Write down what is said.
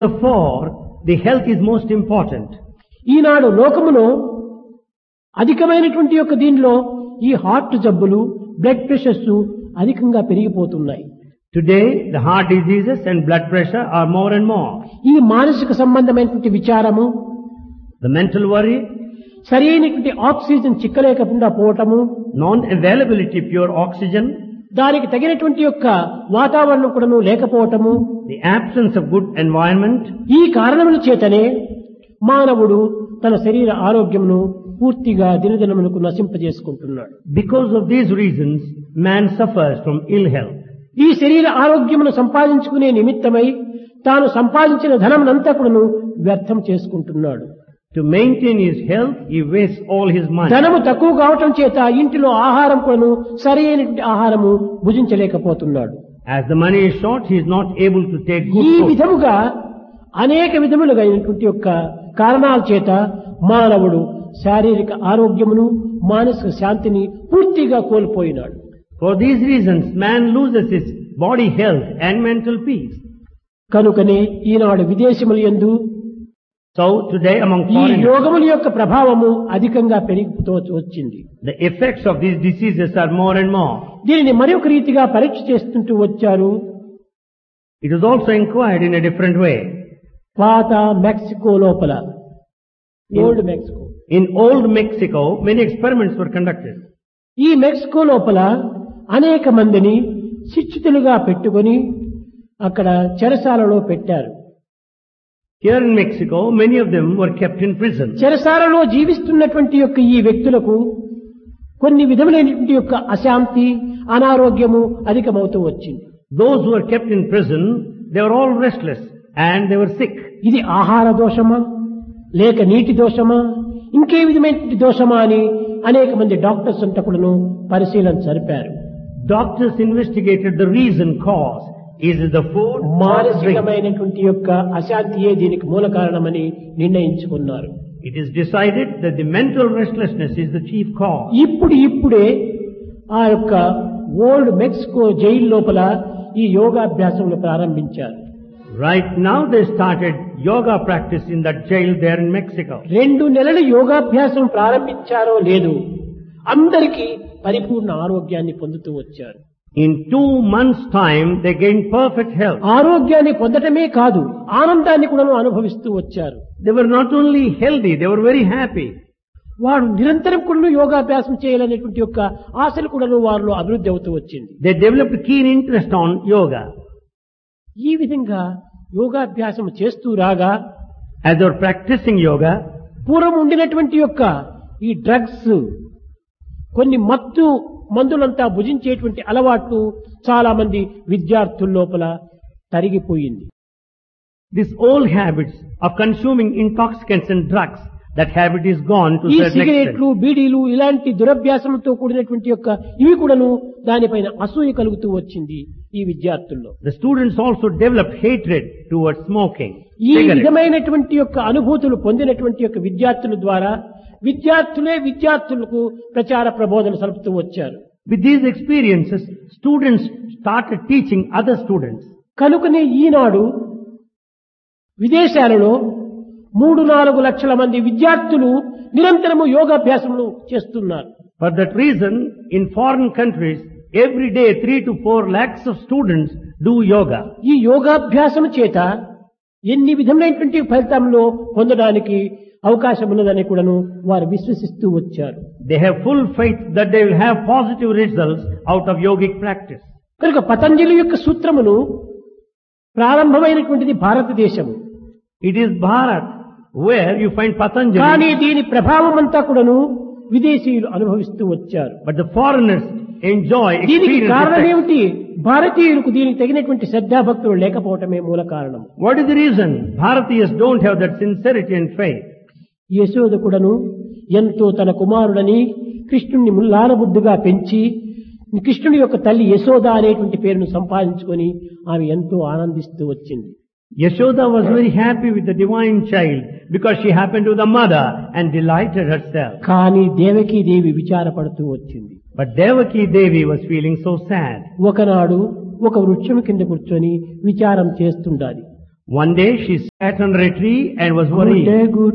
Therefore, the health is most important. ఈనాడు లోకములో అధికమైనటువంటి యొక్క దీనిలో ఈ హార్ట్ జబ్బులు బ్లడ్ ప్రెషర్స్ అధికంగా పెరిగిపోతున్నాయి Today, the heart diseases and blood pressure are more and more. ఈ మానసిక సంబంధమైనటువంటి విచారము The mental worry, సరైనటువంటి ఆక్సిజన్ చిక్కలేకుండా పోవటము non-availability of pure oxygen, దానికి తగినటువంటి యొక్క వాతావరణం కూడాను లేకపోవటము the absence of good environment, ఈ కారణముల చేతనే మానవుడు తన శరీర ఆరోగ్యమును పూర్తిగా దినదినమునకు నశింపజేసుకుంటున్నాడు because of these reasons, man suffers from ill health. ఈ శరీర ఆరోగ్యమును సంపాదించుకునే నిమిత్తమై తాను సంపాదించిన ధనమునంతా కూడాను వ్యర్థం చేసుకుంటున్నాడు To maintain his health, he wastes all his money. ధనము తక్కువ కావటం చేత ఇంటిలో ఆహారం కూడాను సరైనటువంటి ఆహారము భుజించలేకపోతున్నాడు As the money is short, he is not able to take good ఈ food. విధముగా అనేక విధములుగా అయినటువంటి యొక్క కారణాల చేత మానవుడు శారీరక ఆరోగ్యమును మానసిక శాంతిని పూర్తిగా కోల్పోయినాడు For these reasons, man loses his body health and mental peace. కనుకనే ఈనాడు విదేశముల యందు So today among ఈ foreigners, యోగముల యొక్క ప్రభావము అధికంగా పెరిగిపోతూ వచ్చింది the effects of these diseases are more and more. దీనిని మరొక రీతిగా పరీక్ష చేస్తుంటూ వచ్చారు It is also inquired in a different way. పాత మెక్సికో లోపల old Mexico In old Mexico, many experiments were conducted. ఈ మెక్సికో లోపల అనేక మందిని శిక్షితులుగా పెట్టుకొని అక్కడ చెరసాలలో పెట్టారు Here in Mexico, many of them were kept in prison. చెరసాలలో జీవిస్తున్నటువంటి యొక్క ఈ వ్యక్తులకు కొన్ని విధములైనటువంటి యొక్క అశాంతి అనారోగ్యము అధికమవుతూ వచ్చింది Those who were kept in prison, they were all restless and they were sick. ఇది ఆహార దోషమా లేక నీటి దోషమా ఇంకే విధమైనటువంటి దోషమా అని అనేక మంది డాక్టర్స్ అంతా కూడాను పరిశీలన జరిపారు Doctors investigated the reason cause. Is it the food or the drink? మానసికమైనటువంటి యొక్క అశాంతియే దీనికి మూల కారణమని నిర్ణయించుకున్నారు It is decided that the mental restlessness is the chief cause. ఇప్పుడు ఇప్పుడే ఆ యొక్క ఓల్డ్ మెక్సికో జైలు లోపల ఈ యోగాభ్యాసములు ప్రారంభించారు Right now they started yoga practice in that jail there in Mexico. రెండు నెలల యోగాభ్యాసం ప్రారంభించారో లేదు అందరికీ పరిపూర్ణ ఆరోగ్యాన్ని పొందుతూ వచ్చారు In two months time they gained perfect health. ఆరోగ్యాన్ని పొందటమే కాదు ఆనందాన్ని కూడా అనుభవిస్తూ వచ్చారు They were not only healthy, they were very happy. వారు నిరంతరం కూడా యోగాభ్యాసం చేయాలనేటువంటి యొక్క ఆశలు కూడా వారిలో అభివృద్ధి అవుతూ వచ్చింది They developed keen interest on yoga. ఈ విధంగా యోగాభ్యాసం చేస్తూ రాగా As they were practicing yoga, పూర్వం ఉండినటువంటి యొక్క ఈ డ్రగ్స్ కొన్ని మత్తు మందులంతా భుజించేటువంటి అలవాట్లు చాలా మంది విద్యార్థుల లోపల తరిగిపోయింది these old habits of consuming intoxicants and drugs, that habit is gone to ఈ a certain సిగరెట్లు extent. బీడీలు ఇలాంటి దురభ్యాసంతో కూడినటువంటి యొక్క ఇవి కూడాను దానిపైన అసూయ కలుగుతూ వచ్చింది ఈ విద్యార్థుల్లో The students also developed hatred towards smoking. ఈ cigarettes. విధమైనటువంటి యొక్క అనుభూతులు పొందినటువంటి యొక్క విద్యార్థుల ద్వారా విద్యార్థులే విద్యార్థులకు ప్రచార ప్రబోధన సలుపుతూ వచ్చారు With these experiences, students started teaching other students. కనుకనే ఈనాడు విదేశాలలో మూడు నాలుగు లక్షల మంది విద్యార్థులు నిరంతరము యోగాభ్యాసములు చేస్తున్నారు For that reason, in foreign countries, every day three to four lakhs of students do yoga. ఈ యోగాభ్యాసం చేత ఎన్ని విధములైనటువంటి ఫలితంలో పొందడానికి అవకాశం ఉన్నదని కూడాను వారు విశ్వసిస్తూ వచ్చారు They have full faith that they will have positive results out of yogic practice. కనుక పతంజలి యొక్క సూత్రమును ప్రారంభమైనటువంటిది భారతదేశము It is Bharat where you find కానీ Patanjali, దీని ప్రభావం అంతా కూడాను విదేశీయులు అనుభవిస్తూ వచ్చారు but the foreigners enjoy దీనికి experience కారణం effect. ఏమిటి భారతీయులకు దీనికి తగినటువంటి శ్రద్ధాభక్తులు లేకపోవటమే మూల కారణం What is the reason? Bharatiyas don't have that sincerity and faith. Yashoda కూడాను ఎంతో తన కుమారుడని కృష్ణుణ్ణి ముల్లారబుద్దుగా పెంచి కృష్ణుడి యొక్క తల్లి యశోద అనేటువంటి పేరును సంపాదించుకొని ఆమె ఎంతో ఆనందిస్తూ వచ్చింది Yashoda was very happy with the divine child because she happened to the mother and delighted herself. కానీ దేవకీ దేవి విచారపడుతూ వచ్చింది But Devaki Devi was feeling so sad. ఒకనాడు ఒక వృక్షం కింద కూర్చొని విచారం చేస్తుండాలి One day she sat under a tree and was worried. గుడ్డె